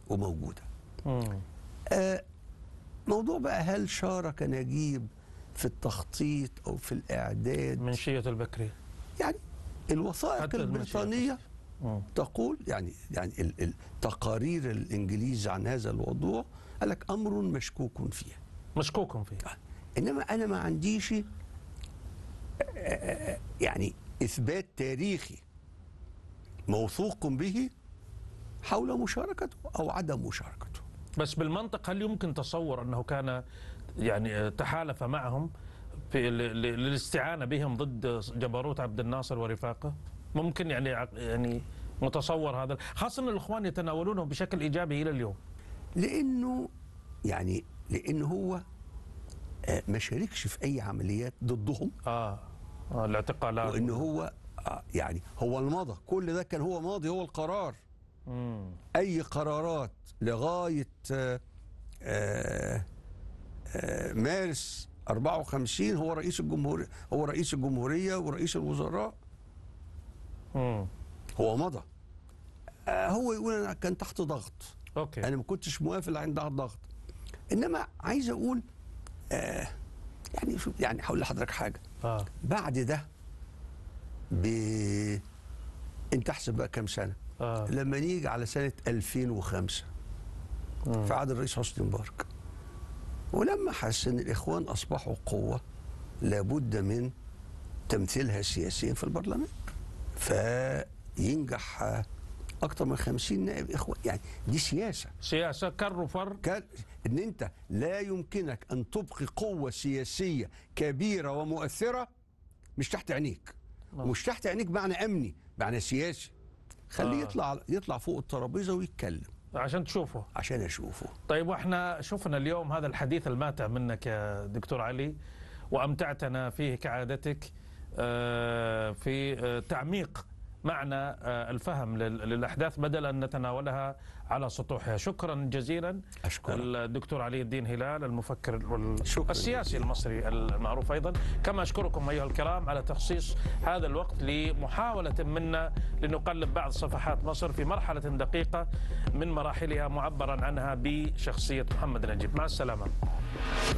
وموجوده مم. آه، موضوع بقى هل شارك نجيب في التخطيط او في الاعداد منشية البكري يعني الوثائق حتى المنشية البريطانيه مم. تقول يعني يعني ال- التقارير الانجليز عن هذا الموضوع قال لك امر مشكوك فيه مشكوك فيه انما انا ما عنديش آه، آه، يعني اثبات تاريخي موثوق به حول مشاركته او عدم مشاركته بس بالمنطق هل يمكن تصور أنه كان يعني تحالف معهم في ل- ل- للاستعانة بهم ضد جبروت عبد الناصر ورفاقه ممكن يعني عق- يعني متصور هذا خاصة أن الإخوان يتناولونه بشكل إيجابي إلى اليوم لانه يعني لان هو آه، ما شاركش في اي عمليات ضدهم آه, آه الاعتقالات وان هو آه، يعني هو المضى كل ده كان هو ماضي هو القرار مم. اي قرارات لغايه آه، آه، آه، مارس 54 هو رئيس الجمهوريه هو رئيس الجمهوريه ورئيس الوزراء مم. هو مضى آه، هو يقول انا كان تحت ضغط أوكي انا ما كنتش موافق اللي عندها الضغط انما عايز اقول آه يعني شوف يعني هقول لحضرتك حاجه آه. بعد ده ب انت احسب بقى كام سنه آه. لما نيجي على سنه 2005 في عهد الرئيس حسني مبارك ولما حس ان الاخوان اصبحوا قوه لابد من تمثيلها سياسيا في البرلمان فينجح آه، اكتر من 50 نائب اخوان يعني دي سياسه سياسة كر وفر كان ان انت لا يمكنك ان تبقي قوه سياسيه كبيره ومؤثره مش تحت عينيك ومش تحت عينيك معنى امني معنى سياسي خليه آه. يطلع يطلع فوق الترابيزه ويتكلم عشان تشوفه عشان اشوفه طيب واحنا شفنا اليوم هذا الحديث الماتع منك يا دكتور علي وامتعتنا فيه كعادتك آه، في آه، تعميق معنى آه، الفهم لل- للاحداث بدل ان نتناولها على سطوحها شكرا جزيلا أشكرك. الدكتور علي الدين هلال المفكر وال- شكراً السياسي المصري المعروف ايضا كما اشكركم ايها الكرام على تخصيص هذا الوقت لمحاوله منا لنقلب بعض صفحات مصر في مرحله دقيقه من مراحلها معبرا عنها بشخصيه محمد نجيب مع السلامه